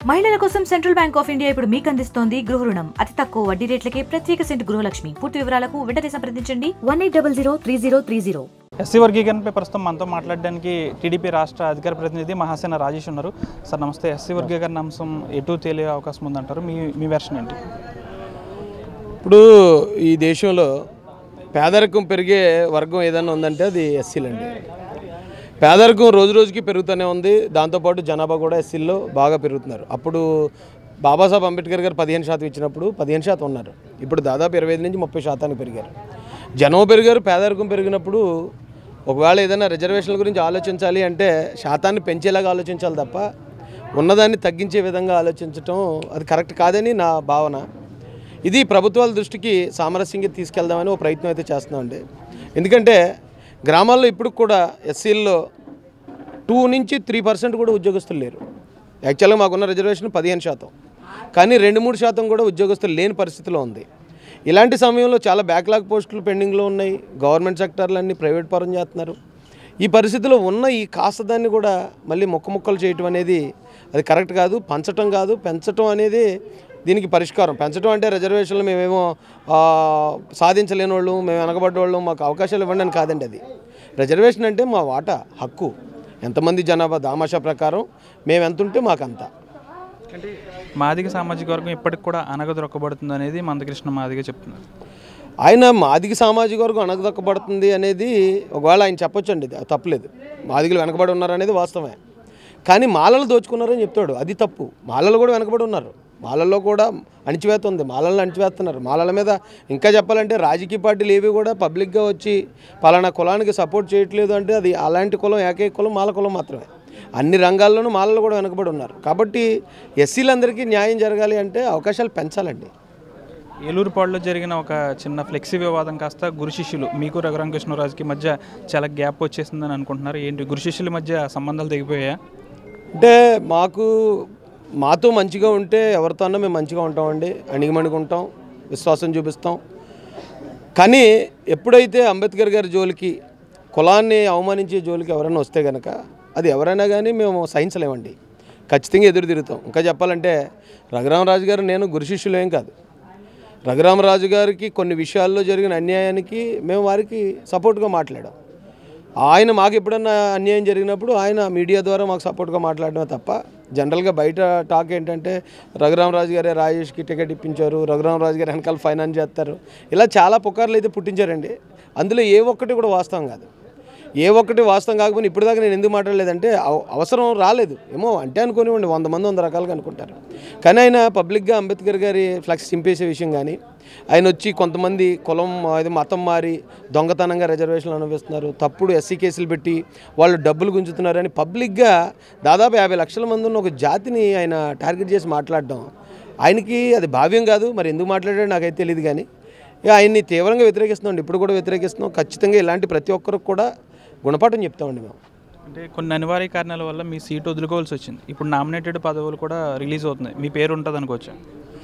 మహిళల కోసం central bank of India ఇప్పుడు మీకు అందిస్తోంది గృహ రుణం అతి తక్కువ వడ్డీ రేట్లకే ప్రత్యేక సెంటు గృహలక్ష్మి పూర్తి వివరాలకు వెంటనే సంప్రదించండి one eight double zero three zero three zero SC వర్గీకరణపై ప్రస్తుతం మనతో మాట్లాడడానికి టీడీపీ రాష్ట్ర అధికార ప్రతినిధి మహాసేన రాజేష్ ఉన్నారు సార్ నమస్తే ఎస్సీ వర్గీకరణ అంశం ఎటు తేలే అవకాశం ఉందంటారు మీ మీ వెర్షన్ ఏంటి ఇప్పుడు ఈ దేశంలో పేదరికం పెరిగే వర్గం ఏదైనా ఉందంటే అది ఎస్సీలండి పేదరికం రోజు రోజుకి పెరుగుతూనే ఉంది దాంతోపాటు జనాభా కూడా ఎస్సీల్లో బాగా పెరుగుతున్నారు అప్పుడు బాబాసాహెబ్ అంబేద్కర్ గారు పదిహేను శాతం ఇచ్చినప్పుడు పదిహేను శాతం ఉన్నారు ఇప్పుడు దాదాపు ఇరవై ఐదు నుంచి ముప్పై శాతానికి పెరిగారు జనం పెరిగారు పేదరికం పెరిగినప్పుడు ఒకవేళ ఏదైనా రిజర్వేషన్ల గురించి ఆలోచించాలి అంటే శాతాన్ని పెంచేలాగా ఆలోచించాలి తప్ప ఉన్నదాన్ని తగ్గించే విధంగా ఆలోచించటం అది కరెక్ట్ కాదని నా భావన ఇది ప్రభుత్వాల దృష్టికి సామరస్యంగా తీసుకెళ్దామని ఒక ప్రయత్నం అయితే చేస్తున్నామండి ఎందుకంటే గ్రామాల్లో ఇప్పుడు కూడా ఎస్సీల్లో టూ నుంచి త్రీ పర్సెంట్ కూడా ఉద్యోగస్తులు లేరు యాక్చువల్గా మాకున్న రిజర్వేషన్ పదిహేను శాతం కానీ రెండు మూడు శాతం కూడా ఉద్యోగస్తులు లేని పరిస్థితిలో ఉంది ఇలాంటి సమయంలో చాలా బ్యాక్లాగ్ పోస్టులు పెండింగ్లో ఉన్నాయి గవర్నమెంట్ సెక్టార్లన్నీ ప్రైవేట్ పరం చేస్తున్నారు ఈ పరిస్థితిలో ఉన్న ఈ కాస్త దాన్ని కూడా మళ్ళీ మొక్క మొక్కలు చేయటం అనేది అది కరెక్ట్ కాదు పంచటం కాదు పెంచటం అనేది దీనికి పరిష్కారం పెంచడం అంటే రిజర్వేషన్లు మేమేమో ఆ, సాధించలేని వాళ్ళు మేము వెనకబడ్డ వాళ్ళు మాకు అవకాశాలు ఇవ్వండి అని కాదండి అది రిజర్వేషన్ అంటే మా వాటా హక్కు ఎంతమంది జనాభా దామాషా ప్రకారం మేము ఎంత ఉంటే మాకు అంత అంటే మాదిగ సామాజిక వర్గం ఇప్పటికి కూడా అనగదొరకబడుతుంది అనేది మందకృష్ణ మాదిగ చెప్తున్నారు ఆయన మాదిగ సామాజిక వర్గం అణగదొక్కబడుతుంది అనేది ఒకవేళ ఆయన చెప్పొచ్చండి ఇది తప్పలేదు మాదిగలు వెనకబడి ఉన్నారు అనేది వాస్తవమే కానీ మాలలు దోచుకున్నారని చెప్తాడు అది తప్పు మాలలు కూడా వెనకబడి ఉన్నారు మాలల్లో కూడా అణిచివేత ఉంది మాలలను అణిచివేస్తున్నారు మాలల మీద ఇంకా చెప్పాలంటే రాజకీయ పార్టీలు ఏవి కూడా పబ్లిక్గా వచ్చి పలానా కులానికి సపోర్ట్ చేయట్లేదు అంటే అది అలాంటి కులం ఏకైక కులం మాల కులం మాత్రమే అన్ని రంగాల్లోనూ మాలలు కూడా వెనకబడి ఉన్నారు కాబట్టి ఎస్సీలందరికీ న్యాయం జరగాలి అంటే అవకాశాలు పెంచాలండి ఏలూరుపాడులో జరిగిన ఒక చిన్న ఫ్లెక్సీ వివాదం కాస్త గురు శిష్యులు మీకు రఘురామకృష్ణరాజుకి మధ్య చాలా గ్యాప్ వచ్చేసిందని అనుకుంటున్నారు ఏంటి గురు శిష్యుల మధ్య సంబంధాలు తెగిపోయాయా అంటే మాకు మాతో మంచిగా ఉంటే ఎవరితో అన్నా మేము మంచిగా ఉంటామండి అణిగిమణిగి ఉంటాం విశ్వాసం చూపిస్తాం కానీ ఎప్పుడైతే అంబేద్కర్ గారి జోలికి కులాన్ని అవమానించే జోలికి ఎవరైనా వస్తే కనుక అది ఎవరైనా కానీ మేము సహించలేమండి ఖచ్చితంగా ఎదురు తిరుగుతాం ఇంకా చెప్పాలంటే రఘురామరాజు గారు నేను గురు శిష్యులు ఏం కాదు రఘురామరాజు గారికి కొన్ని విషయాల్లో జరిగిన అన్యాయానికి మేము వారికి సపోర్ట్గా మాట్లాడాం ఆయన మాకు ఎప్పుడన్నా అన్యాయం జరిగినప్పుడు ఆయన మీడియా ద్వారా మాకు సపోర్ట్గా మాట్లాడడమే తప్ప జనరల్గా బయట టాక్ ఏంటంటే రఘురామరాజు గారే రాజేష్కి టికెట్ ఇప్పించారు రఘురామరాజు గారు వెనకాల ఫైనాన్స్ చేస్తారు ఇలా చాలా పుకార్లు అయితే పుట్టించారండి అందులో ఏ ఒక్కటి కూడా వాస్తవం కాదు ఏ ఒక్కటి వాస్తవం కాకపోయినా ఇప్పుడు దాకా నేను ఎందుకు మాట్లాడలేదంటే అవ- అవసరం రాలేదు ఏమో అంటే అనుకోనివ్వండి వంద మంది వంద రకాలుగా అనుకుంటారు కానీ ఆయన పబ్లిక్గా అంబేద్కర్ గారి ఫ్లెక్స్ చింపేసే విషయం కానీ ఆయన వచ్చి కొంతమంది కులం అది మతం మారి దొంగతనంగా రిజర్వేషన్లు అనుభవిస్తున్నారు తప్పుడు ఎస్సీ కేసులు పెట్టి వాళ్ళు డబ్బులు గుంజుతున్నారని పబ్లిక్గా దాదాపు యాభై లక్షల మంది ఉన్న ఒక జాతిని ఆయన టార్గెట్ చేసి మాట్లాడడం ఆయనకి అది భావ్యం కాదు మరి ఎందుకు మాట్లాడాడో నాకైతే తెలియదు కానీ ఇక ఆయన్ని తీవ్రంగా వ్యతిరేకిస్తున్నాం ఇప్పుడు కూడా వ్యతిరేకిస్తున్నాం ఖచ్చితంగా ఇలాంటి ప్రతి ఒక్కరికి కూడా గుణపాఠం చెప్తామండి మేము అంటే కొన్ని అనివార్య కారణాల వల్ల మీ సీట్ వదులుకోవాల్సి వచ్చింది ఇప్పుడు నామినేటెడ్ పదవులు కూడా రిలీజ్ అవుతున్నాయి మీ పేరు ఉంటుంది అనుకోవచ్చు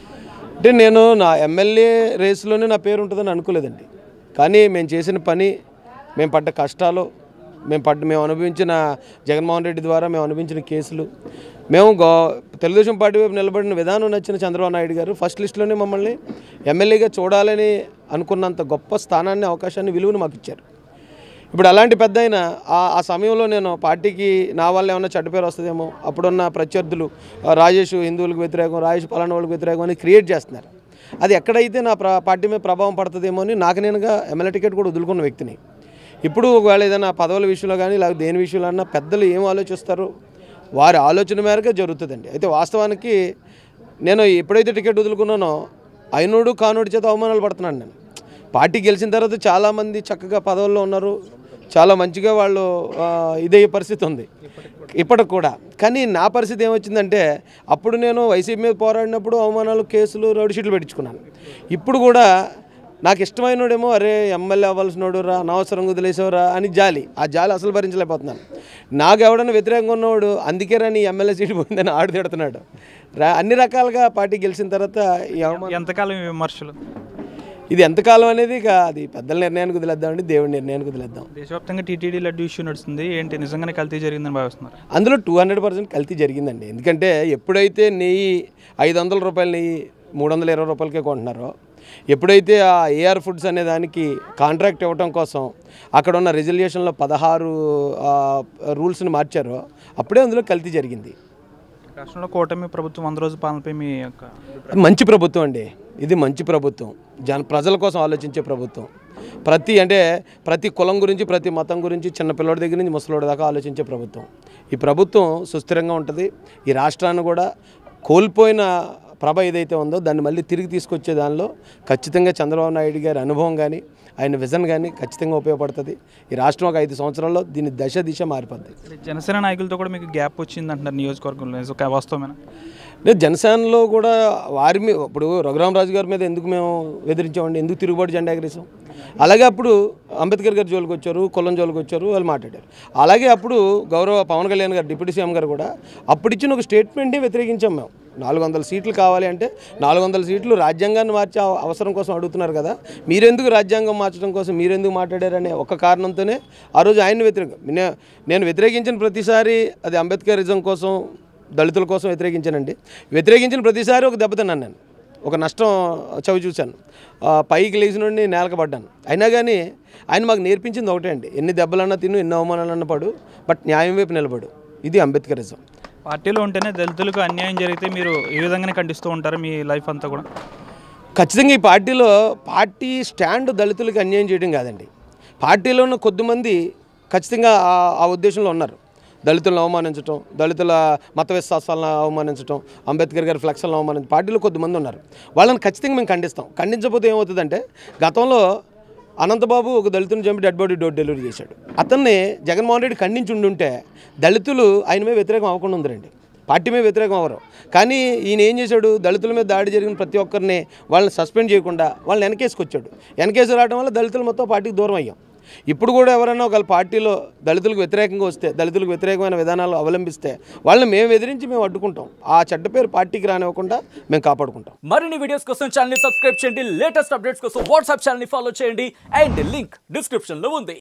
అంటే నేను నా ఎమ్మెల్యే రేసులోనే నా పేరు ఉంటుందని అనుకోలేదండి కానీ మేము చేసిన పని మేము పడ్డ కష్టాలు మేము పడ్డ మేము అనుభవించిన జగన్మోహన్ రెడ్డి ద్వారా మేము అనుభవించిన కేసులు మేము గో తెలుగుదేశం పార్టీ వైపు నిలబడిన విధానం నచ్చిన చంద్రబాబు నాయుడు గారు ఫస్ట్ లిస్టులోనే మమ్మల్ని ఎమ్మెల్యేగా చూడాలని అనుకున్నంత గొప్ప స్థానాన్ని అవకాశాన్ని విలువను మాకు ఇచ్చారు ఇప్పుడు అలాంటి పెద్ద ఆయన ఆ ఆ సమయంలో నేను పార్టీకి నా వల్ల ఏమైనా చెడ్డ పేరు వస్తుందేమో అప్పుడున్న ప్రత్యర్థులు ఆ, రాజేష్ హిందువులకు వ్యతిరేకం రాజేష్ పలానా వాళ్ళకి వ్యతిరేకం అని క్రియేట్ చేస్తున్నారు అది ఎక్కడైతే నా ప్ర పార్టీ మీద ప్రభావం పడుతుందేమో అని నాకు నేనుగా ఎమ్మెల్యే టికెట్ కూడా వదులుకున్న వ్యక్తిని ఇప్పుడు ఒకవేళ ఏదైనా పదవుల విషయంలో కానీ లేకపోతే దేని విషయంలో అన్నా పెద్దలు ఏం ఆలోచిస్తారో వారి ఆలోచన మేరకే జరుగుతుందండి అయితే వాస్తవానికి నేను ఎప్పుడైతే టికెట్ వదులుకున్నానో అయినోడు కానోడి చేత అవమానాలు పడుతున్నాను నేను పార్టీ గెలిచిన తర్వాత చాలామంది చక్కగా పదవుల్లో ఉన్నారు చాలా మంచిగా వాళ్ళు ఆ, ఇదయ్యే పరిస్థితి ఉంది ఇప్పటికి కూడా కానీ నా పరిస్థితి ఏమొచ్చిందంటే అప్పుడు నేను వైసీపీ మీద పోరాడినప్పుడు అవమానాలు కేసులు రౌడీ షీట్లు పెట్టించుకున్నాను ఇప్పుడు కూడా నాకు ఇష్టమైనోడేమో అరే ఎమ్మెల్యే అవ్వాల్సినోడు రా అనవసరంగా వదిలేసేవరా అని జాలి ఆ జాలి అసలు భరించలేకపోతున్నాను నాకు ఎవడన్నా వ్యతిరేకంగా ఉన్నవాడు అందుకే రా నీ ఎమ్మెల్యే సీటు పోయిందని ఆడు తిడుతున్నాడు రా అన్ని రకాలుగా పార్టీ గెలిచిన తర్వాత ఈ అవమానం ఎంతకాలం ఈ విమర్శలు ఇది ఎంతకాలం అనేది ఇక అది పెద్దల నిర్ణయానికి వదిలేద్దామండి దేవుడి నిర్ణయానికి వదిలేద్దాం దేశవ్యాప్తంగా టీటీడీ లడ్డు ఇష్యూ నడుస్తుంది ఏంటి నిజంగానే కల్తీ జరిగిందని భావిస్తున్నారు అందులో టూ హండ్రెడ్ పర్సెంట్ కల్తీ జరిగిందండి ఎందుకంటే ఎప్పుడైతే నెయ్యి ఐదు వందల రూపాయల నెయ్యి మూడు వందల ఇరవై రూపాయలకే కొంటున్నారో ఎప్పుడైతే ఆ ఏఆర్ ఫుడ్స్ అనే దానికి కాంట్రాక్ట్ ఇవ్వటం కోసం అక్కడ ఉన్న రెజల్యూషన్లో పదహారు రూల్స్ని మార్చారో అప్పుడే అందులో కల్తీ జరిగింది రాష్ట్రంలో కూటమి ప్రభుత్వం వంద రోజు పాలనపై మీ యొక్క మంచి ప్రభుత్వం అండి ఇది మంచి ప్రభుత్వం జన ప్రజల కోసం ఆలోచించే ప్రభుత్వం ప్రతి అంటే ప్రతి కులం గురించి ప్రతి మతం గురించి చిన్న పిల్లోడి దగ్గర నుంచి ముసలోడి దాకా ఆలోచించే ప్రభుత్వం ఈ ప్రభుత్వం సుస్థిరంగా ఉంటుంది ఈ రాష్ట్రాన్ని కూడా కోల్పోయిన ప్రభ ఏదైతే ఉందో దాన్ని మళ్ళీ తిరిగి తీసుకొచ్చే దానిలో ఖచ్చితంగా చంద్రబాబు నాయుడు గారి అనుభవం కానీ ఆయన విజన్ కానీ ఖచ్చితంగా ఉపయోగపడుతుంది ఈ రాష్ట్రం ఒక ఐదు సంవత్సరాల్లో దీని దశ దిశ మారిపోద్ది జనసేన నాయకులతో కూడా మీకు గ్యాప్ వచ్చింది అంటున్నారు నియోజకవర్గంలో ఇది ఒక వాస్తవమేనా లేదు జనసేనలో కూడా వారి మీద ఇప్పుడు రఘురామరాజు గారి మీద ఎందుకు మేము ఎదిరించామండి ఎందుకు తిరుగుబాటు జెండా ఎగరేసాం అలాగే అప్పుడు అంబేద్కర్ గారి జోలికి వచ్చారు కులం జోలికి వచ్చారు వాళ్ళు మాట్లాడారు అలాగే అప్పుడు గౌరవ పవన్ కళ్యాణ్ గారు డిప్యూటీ సీఎం గారు కూడా అప్పుడు ఇచ్చిన ఒక స్టేట్మెంట్ని వ్యతిరేకించాం మేము నాలుగు వందల సీట్లు కావాలి అంటే నాలుగు వందల సీట్లు రాజ్యాంగాన్ని మార్చే అవ- అవసరం కోసం అడుగుతున్నారు కదా మీరెందుకు రాజ్యాంగం మార్చడం కోసం మీరెందుకు మాట్లాడారనే ఒక కారణంతోనే ఆ రోజు ఆయన్ని వ్యతిరేకం నే- నేను వ్యతిరేకించిన ప్రతిసారి అది అంబేద్కరిజం కోసం దళితుల కోసం వ్యతిరేకించానండి వ్యతిరేకించిన ప్రతిసారి ఒక దెబ్బతిన్నాను నేను ఒక నష్టం చవి చూశాను ఆ, పైకి లేచిన నుండి నేలకు పడ్డాను అయినా కానీ ఆయన మాకు నేర్పించింది ఒకటే అండి ఎన్ని దెబ్బలన్నా తిను ఎన్ని అవమానాలన్నా పడు బట్ న్యాయం వైపు నిలబడు ఇది అంబేద్కరిజం పార్టీలో ఉంటేనే దళితులకు అన్యాయం జరిగితే మీరు ఏ విధంగానే ఖండిస్తూ ఉంటారు మీ లైఫ్ అంతా కూడా ఖచ్చితంగా ఈ పార్టీలో పార్టీ స్టాండ్ దళితులకు అన్యాయం చేయడం కాదండి పార్టీలో ఉన్న కొద్దిమంది ఖచ్చితంగా ఆ- ఆ ఉద్దేశంలో ఉన్నారు దళితులను అవమానించడం దళితుల మత విశ్వాసాలను అవమానించడం అంబేద్కర్ గారి ఫ్లెక్స్లను అవమానించడం పార్టీలో కొద్దిమంది ఉన్నారు వాళ్ళని ఖచ్చితంగా మేము ఖండిస్తాం ఖండించకపోతే ఏమవుతుందంటే గతంలో అనంతబాబు ఒక దళితుని చంపి డెడ్ బాడీ డోర్ డెలివరీ చేశాడు అతన్ని జగన్మోహన్ రెడ్డి ఖండించి ఉండుంటే దళితులు ఆయన మీద వ్యతిరేకం అవ్వకుండా ఉందిరండి పార్టీ మీద వ్యతిరేకం అవ్వరు కానీ ఈయన ఏం చేశాడు దళితుల మీద దాడి జరిగిన ప్రతి ఒక్కరిని వాళ్ళని సస్పెండ్ చేయకుండా వాళ్ళని వెనకేసుకొచ్చాడు వెనకేసి రావడం వల్ల దళితులు మొత్తం పార్టీకి దూరం అయ్యాం ఇప్పుడు కూడా ఎవరైనా ఒక పార్టీలో దళితులకు వ్యతిరేకంగా వస్తే దళితులకు వ్యతిరేకమైన విధానాలు అవలంబిస్తే వాళ్ళని మేము ఎదిరించి మేము అడ్డుకుంటాం ఆ చెడ్డ పేరు పార్టీకి రానివ్వకుండా మేము కాపాడుకుంటాం మరిన్ని వీడియోస్ కోసం ఛానల్ ని సబ్స్క్రైబ్ చేయండి లేటెస్ట్ అప్డేట్స్ కోసం వాట్సాప్ ఛానల్ ని ఫాలో చేయండి అండ్ లింక్ డిస్క్రిప్షన్ లో ఉంది